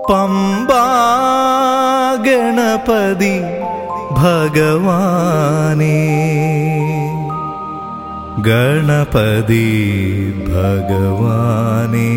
പമ്പാ ഗണപതി ഭഗവാനേ ഗണപതി ഭഗവാനേ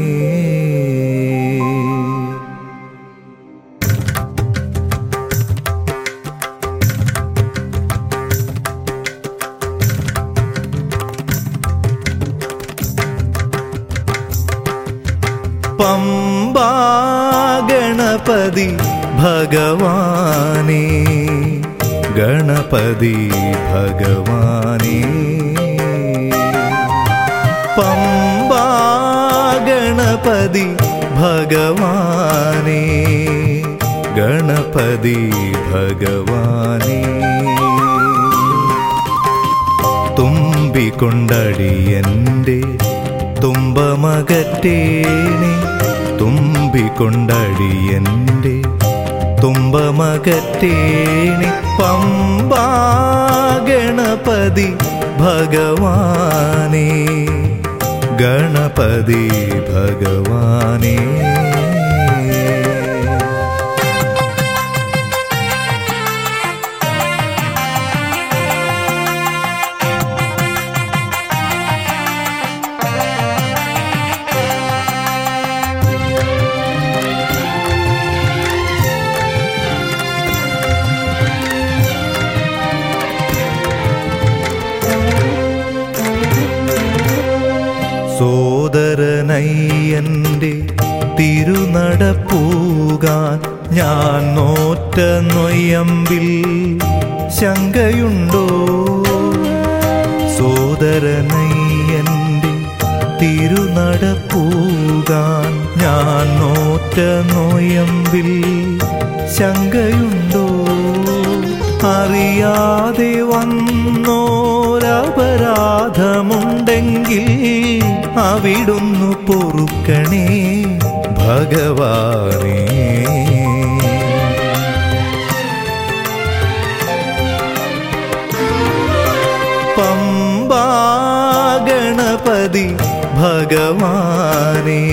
പമ്പാ ഗണപതി ഭഗവാനേ ഗണപതി ഭഗവാനേ പമ്പാ ഗണപതി ഭഗവാനേ ഗണപതി ഭഗവാനേ തുമ്പിക്കൊണ്ടടിയന്റെ തുമ്പമകറ്റേണി തുമ്പിക്കൊണ്ടടിയന്റെ തുമ്പമകറ്റേണി പമ്പാ ഗണപതി ഭഗവാനേ ഗണപതി ഭഗവാനേ സോദരനയ്യന്റെ തിരുനടപ്പൂകാൻ ഞാൻ നോറ്റ നൊയമ്പിൽ ശങ്കയുണ്ടോ സോദരനയ്യന്റെ തിരുനടപ്പൂകാൻ ഞാൻ നോറ്റ നൊയമ്പിൽ ശങ്കയുണ്ടോ അറിയാതെ വന്നോരപരാധമുണ്ടെങ്കിൽ അവിടുന്നു പൊറുക്കണേ ഭഗവാനേ പമ്പാ ഗണപതി ഭഗവാനേ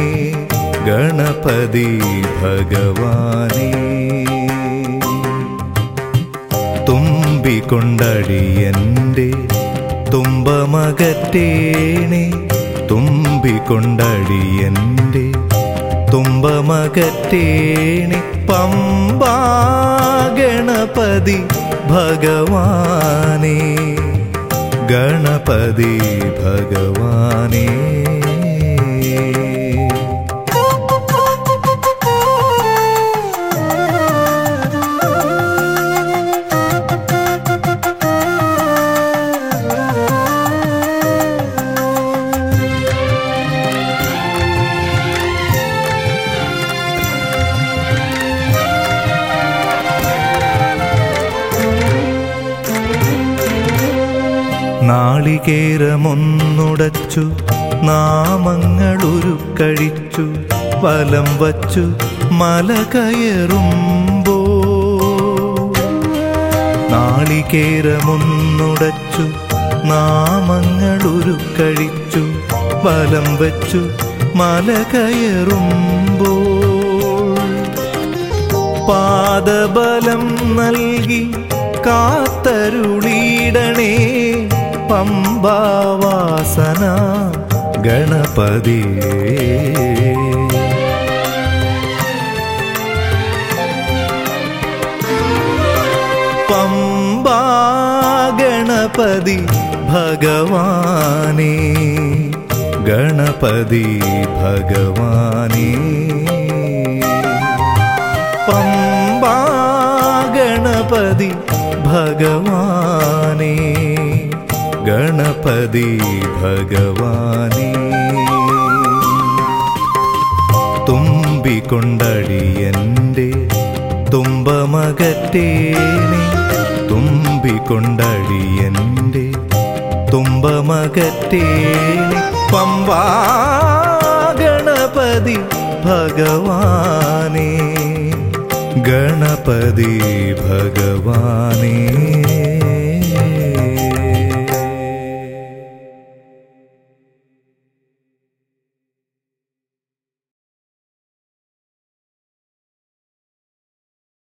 ഗണപതി ഭഗവാനേ തുമ്പിക്കൊണ്ടടിയന്റെ തുമ്പമകറ്റേണി തുമ്പിക്കൊണ്ടടിയന്റെ തുമ്പമകറ്റേണി പമ്പാ ഗണപതി ഭഗവാനേ ഗണപതി ഭഗവാനേ നാളികേരമൊന്നുടച്ചു നാമങ്ങളുരുക്കഴിച്ചു വലം വച്ചു മല കയറുമ്പോ നാളികേരമൊന്നുടച്ചു നാമങ്ങളുരുക്കഴിച്ചു വലം വച്ചു മല കയറുമ്പോ പാദബലം നൽകി കാത്തരുളീടണേ പമ്പാവാസന ഗണപതിയേ പമ്പാ ഗണപതി ഭഗവാനേ ഗണപതി ഭഗവാനേ പമ്പാ ഗണപതി ഭഗവാനേ ഗണപതി ഭഗവാനേ തുമ്പിക്കൊണ്ടടിയന്റെ തുമ്പമകറ്റേണി തുമ്പിക്കൊണ്ടടിയന്റെ തുമ്പമകറ്റേണി പമ്പാ ഗണപതി ഭഗവാനേ ഗണപതി ഭഗവാനേ